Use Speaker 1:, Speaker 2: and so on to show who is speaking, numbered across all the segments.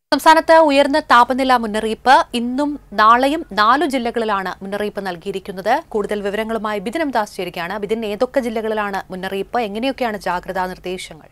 Speaker 1: സംസ്ഥാനത്ത് ഉയർന്ന താപനില മുന്നറിയിപ്പ് ഇന്നും നാളെയും നാലു ജില്ലകളിലാണ് മുന്നറിയിപ്പ് നൽകിയിരിക്കുന്നത് കൂടുതൽ വിവരങ്ങളുമായി ബിദിനം ദാസ് ചേരുകയാണ് ബിദിൻ ഏതൊക്കെ ജില്ലകളിലാണ് മുന്നറിയിപ്പ് എങ്ങനെയൊക്കെയാണ് ജാഗ്രതാ നിർദ്ദേശങ്ങൾ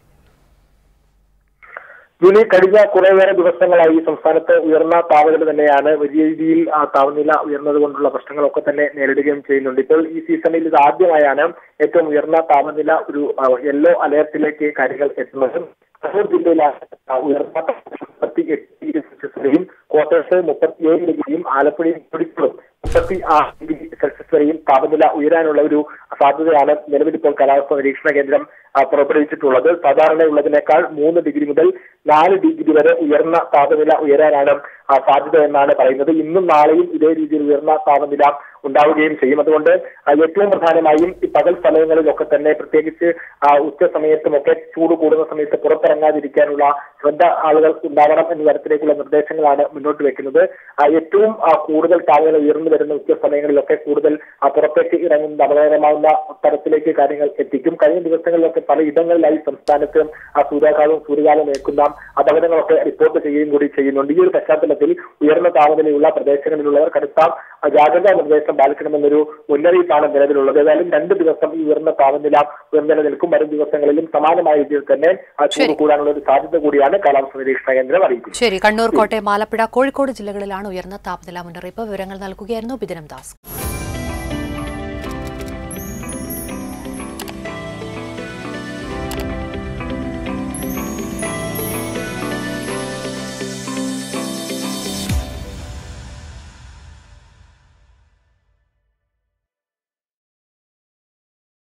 Speaker 2: ജൂലി കഴിഞ്ഞ കുറേയേറെ ദിവസങ്ങളായി സംസ്ഥാനത്ത് ഉയർന്ന താപനില തന്നെയാണ് വലിയ രീതിയിൽ ആ താപനില ഉയർന്നത് കൊണ്ടുള്ള പ്രശ്നങ്ങളൊക്കെ തന്നെ നേരിടുകയും ചെയ്യുന്നുണ്ട് ഇപ്പോൾ ഈ സീസണിൽ ഇത് ആദ്യമായാണ് ഏറ്റവും ഉയർന്ന താപനില ഒരു ആ, യെല്ലോ അലേർട്ടിലേക്ക് കാര്യങ്ങൾ എത്തുന്നത് കണ്ണൂർ ജില്ലയിലാണ് ആ, ഉയർന്ന മുപ്പത്തി എട്ട് ഡിഗ്രി സെൽഷ്യസ് വരെയും കോട്ടയത്ത് മുപ്പത്തിയേഴ് ഡിഗ്രിയും ആലപ്പുഴയും കോഴിക്കോടും മുപ്പത്തി ആറ് ഡിഗ്രി സെൽഷ്യസ് വരെയും താപനില ഉയരാനുള്ള ഒരു സാധ്യതയാണ് നിലവിൽ ഇപ്പോൾ കാലാവസ്ഥാ നിരീക്ഷണ കേന്ദ്രം ആ, പുറപ്പെടുവിച്ചിട്ടുള്ളത് സാധാരണയുള്ളതിനേക്കാൾ മൂന്ന് ഡിഗ്രി മുതൽ നാല് ഡിഗ്രി വരെ ഉയർന്ന താപനില ഉയരാനാണ് ആ, സാധ്യത എന്നാണ് പറയുന്നത് ഇന്നും നാളെയും ഇതേ രീതിയിൽ ഉയർന്ന താപനില ഉണ്ടാവുകയും ചെയ്യും അതുകൊണ്ട് ആ, ഏറ്റവും പ്രധാനമായും ഈ പകൽ സമയങ്ങളിലൊക്കെ തന്നെ പ്രത്യേകിച്ച് ആ, ഉച്ച സമയത്തുമൊക്കെ ചൂട് കൂടുന്ന സമയത്ത് പുറത്തിറങ്ങാതിരിക്കാനുള്ള ശ്രദ്ധ ആളുകൾ ഉണ്ടാവണം എന്ന തരത്തിലേക്കുള്ള നിർദ്ദേശങ്ങളാണ് മുന്നോട്ട് വെക്കുന്നത് ആ, ഏറ്റവും ആ, കൂടുതൽ താപനില ഉയർന്നു വരുന്ന ഉച്ച സമയങ്ങളിലൊക്കെ കൂടുതൽ ആ, പുറത്തേക്ക് ഇറങ്ങുന്ന അപകടകരമാവുന്ന തരത്തിലേക്ക് കാര്യങ്ങൾ എത്തിക്കും കഴിഞ്ഞ ദിവസങ്ങളിലൊക്കെ പലയിടങ്ങളിലായി സംസ്ഥാനത്ത് ആ സൂര്യാഘാതവും സൂര്യകാലം ഏൽക്കുന്ന അപകടങ്ങളൊക്കെ റിപ്പോർട്ട് ചെയ്യുകയും കൂടി ചെയ്യുന്നുണ്ട് ഈ ഒരു പശ്ചാത്തലത്തിൽ ഉയർന്ന താപനിലയുള്ള പ്രദേശങ്ങളിലുള്ളവർ കടുത്ത ആ, ജാഗ്രതാ നിർദ്ദേശം പാലിക്കണമെന്നൊരു മുന്നറിയിപ്പാണ് നിലവിലുള്ളത് ഏതായാലും രണ്ട് ദിവസം ഈ ഉയർന്ന താപനില ഉയർന്നു നിൽക്കും വരും ദിവസങ്ങളിലും സമാനമായ രീതിയിൽ തന്നെ ആ ചൂട്
Speaker 1: ശരി.
Speaker 2: കൂടാനുള്ള ഒരു സാധ്യത കൂടിയാണ് കാലാവസ്ഥാ നിരീക്ഷണ കേന്ദ്രം അറിയിക്കുന്നത്
Speaker 1: ശരി കണ്ണൂർ കോട്ടയം ആലപ്പുഴ കോഴിക്കോട് ജില്ലകളിലാണ് ഉയർന്ന താപനില മുന്നറിയിപ്പ് വിവരങ്ങൾ നൽകുകയായിരുന്നു ബിദിനം ദാസ്